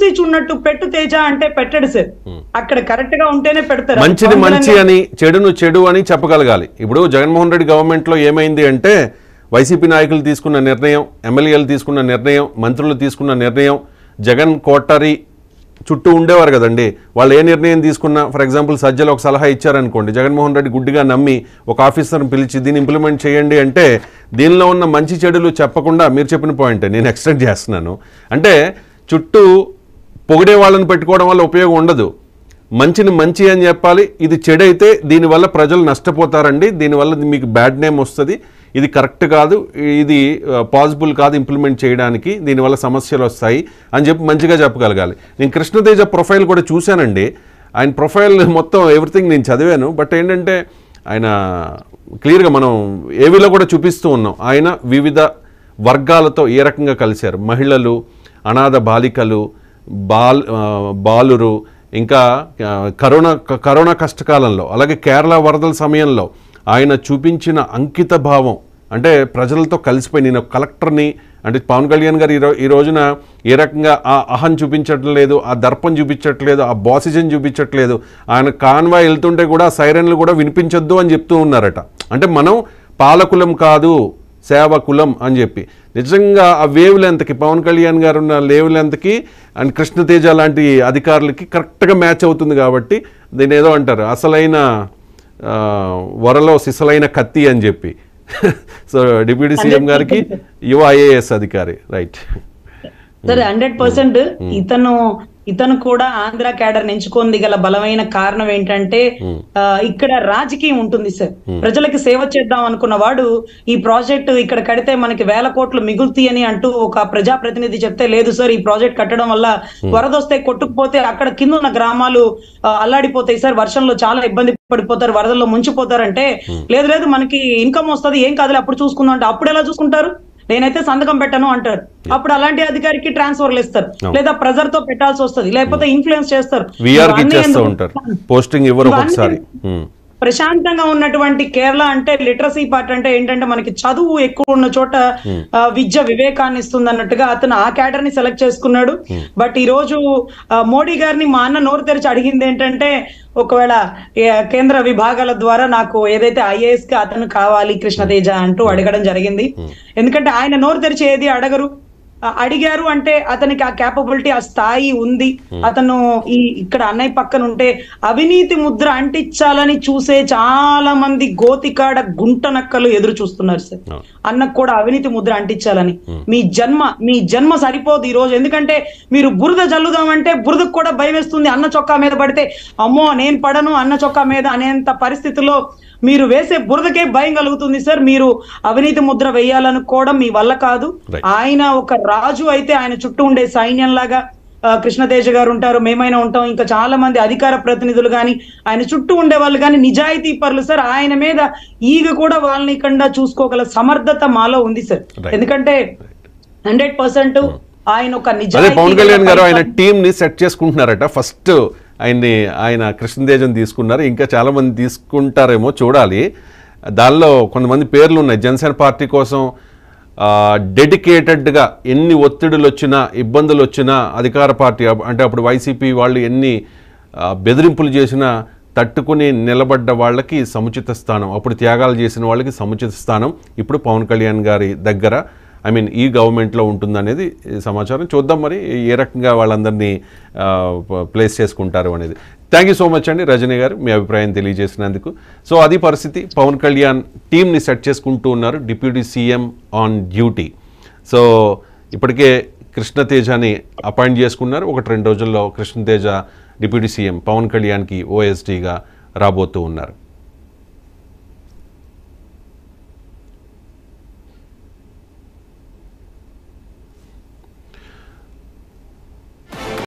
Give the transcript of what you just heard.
చూసి చూడనట్టు పెట్టు తేజ అంటే పెట్టడు సార్ అక్కడ కరెక్ట్ గా ఉంటేనే పెడతారు అది మంచిని పవన్ మంచి కళ్యాణ్ అని చెడును చెడు అని చెప్పగలగాలి ఇప్పుడు జగన్మోహన్ రెడ్డి గవర్నమెంట్లో ఏమైంది అంటే వైసీపీ నాయకులు తీసుకున్న నిర్ణయం ఎమ్మెల్యేలు తీసుకున్న నిర్ణయం మంత్రులు తీసుకున్న నిర్ణయం జగన్ కోటరీ చుట్టూ ఉండేవారు కదండి వాళ్ళు ఏ నిర్ణయం తీసుకున్నా ఫర్ ఎగ్జాంపుల్ సజ్జలు ఒక సలహా ఇచ్చారనుకోండి జగన్మోహన్ రెడ్డి గుడ్డిగా నమ్మి ఒక ఆఫీసర్ని పిలిచి దీన్ని ఇంప్లిమెంట్ చేయండి అంటే దీనిలో ఉన్న మంచి చెడులు చెప్పకుండా మీరు చెప్పిన పాయింట్ నేను ఎక్స్టెండ్ చేస్తున్నాను అంటే చుట్టూ పొగిడే వాళ్ళని పెట్టుకోవడం వల్ల ఉపయోగం ఉండదు మంచిని మంచి అని చెప్పాలి ఇది చెడైతే దీనివల్ల ప్రజలు నష్టపోతారండి దీనివల్ల మీకు బ్యాడ్ నేమ్ వస్తుంది ఇది కరెక్ట్ కాదు ఇది పాసిబుల్ కాదు ఇంప్లిమెంట్ చేయడానికి దీనివల్ల సమస్యలు వస్తాయి అని చెప్పి మంచిగా చెప్పగలగాలి నేను కృష్ణతేజ ప్రొఫైల్ కూడా చూశానండి ఆయన ప్రొఫైల్ మొత్తం ఎవ్రీథింగ్ నేను చదివాను బట్ ఏంటంటే ఆయన క్లియర్గా మనం ఏవీలో కూడా చూపిస్తూ ఉన్నాం ఆయన వివిధ వర్గాలతో ఏ రకంగా కలిశారు మహిళలు అనాథ బాలికలు బాల్ ఆ, బాలురు ఇంకా ఆ, కరోనా క- కరోనా కష్టకాలంలో అలాగే కేరళ వరదల సమయంలో ఆయన చూపించిన అంకిత భావం అంటే ప్రజలతో కలిసిపోయి నేను ఒక కలెక్టర్ని అంటే పవన్ కళ్యాణ్ గారు ఈ రో ఈ రోజున ఏ రకంగా ఆ అహం చూపించట్లేదు ఆ దర్పం చూపించట్లేదు ఆ బాసిజన్ చూపించట్లేదు ఆయన కాన్వాయ్ వెళ్తుంటే కూడా సైరన్లు కూడా వినిపించొద్దు అని చెప్తూ ఉన్నారట అంటే మనం పాలకులం కాదు సేవకులం అని చెప్పి నిజంగా ఆ వేవ్ లెంత్కి పవన్ కళ్యాణ్ గారు ఉన్న వేవ్ లెంత్కి అండ్ కృష్ణతేజ లాంటి అధికారులకి కరెక్ట్గా మ్యాచ్ అవుతుంది కాబట్టి దీని ఏదో అంటారు అసలైన ఆ, వరలో సిసలైన కత్తి అని చెప్పి సో డిప్యూటీ సీఎం గారికి యువ ఐఏఎస్ అధికారి రైట్ సరే హండ్రెడ్ పర్సెంట్ ఇతను ఇతను కూడా ఆంధ్ర క్యాడర్ ఎంచుకుంది గల బలమైన కారణం ఏంటంటే ఆ, ఇక్కడ రాజకీయం ఉంటుంది సార్ ప్రజలకి సేవ చేద్దాం అనుకున్న వాడు ఈ ప్రాజెక్ట్ ఇక్కడ కడితే మనకి వేల కోట్లు మిగులుతాయి అని అంటూ ఒక ప్రజాప్రతినిధి చెప్తే లేదు సార్ ఈ ప్రాజెక్ట్ కట్టడం వల్ల వరద వస్తే కొట్టుకుపోతే అక్కడ కింద ఉన్న గ్రామాలు ఆ, అల్లాడిపోతాయి సార్ వర్షంలో చాలా ఇబ్బంది పడిపోతారు వరదల్లో ముంచిపోతారంటే లేదు లేదు మనకి ఇన్కమ్ వస్తది ఏం కాదులే అప్పుడు చూసుకుందాం అంటే అప్పుడు ఎలా చూసుకుంటారు నేనైతే సంతకం పెట్టను అంటారు అప్పుడు అలాంటి అధికారికి ట్రాన్స్ఫర్లు ఇస్తారు లేదా ప్రెజర్ తో పెట్టాల్సి వస్తది లేకపోతే ఇన్ఫ్లుయెన్స్ చేస్తారు విఆర్కి ఇవన్నీ ఇచ్చేస్తూ ఎందుకు? ఉంటారు పోస్టింగ్ ఇవ్వరు ఇవన్నీ ఒక్కొక్కసారి ఉమ్. ప్రశాంతంగా ఉన్నటువంటి కేరళ అంటే లిటరసీ పార్ట్ అంటే ఏంటంటే మనకి చదువు ఎక్కువ ఉన్న చోట ఆ, విద్య వివేకాన్ని ఇస్తుంది అన్నట్టుగా అతను ఆ క్యాడర్ ని సెలెక్ట్ చేసుకున్నాడు బట్ ఈ రోజు ఆ, మోడీ గారిని మా అన్న నోరు తెరిచి అడిగింది ఏంటంటే ఒకవేళ ఏ, కేంద్ర విభాగాల ద్వారా నాకు ఏదైతే ఐఏఎస్ కి అతను కావాలి కృష్ణతేజ అంటూ అడగడం జరిగింది ఎందుకంటే ఆయన నోరు తెరిచి ఏది అడగరు ఆ, అడిగారు అంటే అతనికి ఆ క్యాపబిలిటీ ఆ స్థాయి ఉంది అతను ఈ ఇక్కడ అన్నయ్య పక్కన ఉంటే అవినీతి ముద్ర అంటించాలని చూసే చాలా మంది గోతికాడ గుంట నక్కలు ఎదురు చూస్తున్నారు సార్ అవును. అన్నకు కూడా అవినీతి ముద్ర అంటించాలని మీ జన్మ మీ జన్మ సరిపోదు ఈ రోజు ఎందుకంటే మీరు బురద జల్లుదామంటే బురదకు కూడా భయం వేస్తుంది అన్న చొక్కా మీద పడితే అమ్మో నేను పడను అన్న చొక్కా మీద అనేంత పరిస్థితిలో మీరు వేసే బురదకే భయం కలుగుతుంది సార్ మీరు అవినీతి ముద్ర వేయాలనుకోవడం మీ వల్ల కాదు Right. ఆయన ఒక రాజు అయితే ఆయన చుట్టూ ఉండే సైన్యంలాగా ఆ, కృష్ణతేజ గారు ఉంటారు మేమైనా ఉంటాం ఇంకా చాలా మంది అధికార ప్రతినిధులు కానీ ఆయన చుట్టూ ఉండే వాళ్ళు కానీ నిజాయితీ పరులు సార్ ఆయన మీద ఈగ కూడా వాళ్ళని ఇక్కడ చూసుకోగల సమర్థత మాలో ఉంది సార్ Right. ఎందుకంటే హండ్రెడ్ పర్సెంట్ ఆయన ఒక అదే నిజాయితీ పవన్ కళ్యాణ్ గారు ఆయన పరిపాలన- టీంని సెట్ చేసుకుంటున్నారట ఫస్ట్ ఆయన్ని ఆయన కృష్ణతేజన్ తీసుకున్నారు ఇంకా చాలా మంది తీసుకుంటారేమో చూడాలి దానిలో కొంతమంది పేర్లు ఉన్నాయి జనసేన పార్టీ కోసం డెడికేటెడ్గా ఎన్ని ఒత్తిడులు వచ్చినా ఇబ్బందులు వచ్చినా అధికార పార్టీ అప్- అంటే అప్పుడు వైసీపీ వాళ్ళు ఎన్ని ఆ, బెదిరింపులు చేసినా తట్టుకుని నిలబడ్డ వాళ్ళకి సముచిత స్థానం అప్పుడు త్యాగాలు చేసిన వాళ్ళకి సముచిత స్థానం ఇప్పుడు పవన్ కళ్యాణ్ గారి దగ్గర ఐ మీన్ ఈ గవర్నమెంట్లో ఉంటుందనేది ఈ సమాచారం చూద్దాం మరి ఏ రకంగా వాళ్ళందరినీ ఆ, ప- ప్లేస్ చేసుకుంటారు అనేది థ్యాంక్ యూ సో మచ్ అండి రజనీ గారు మీ అభిప్రాయం తెలియజేసినందుకు సో అది పరిస్థితి పవన్ కళ్యాణ్ టీంని సెట్ చేసుకుంటూ ఉన్నారు deputy CM on duty so ఇప్పటికే కృష్ణతేజని అపాయింట్ చేసుకున్నారు ఒకటి రెండు రోజుల్లో కృష్ణతేజ డిప్యూటీ సీఎం పవన్ కళ్యాణ్కి ఓఎస్డీగా రాబోతూ ఉన్నారు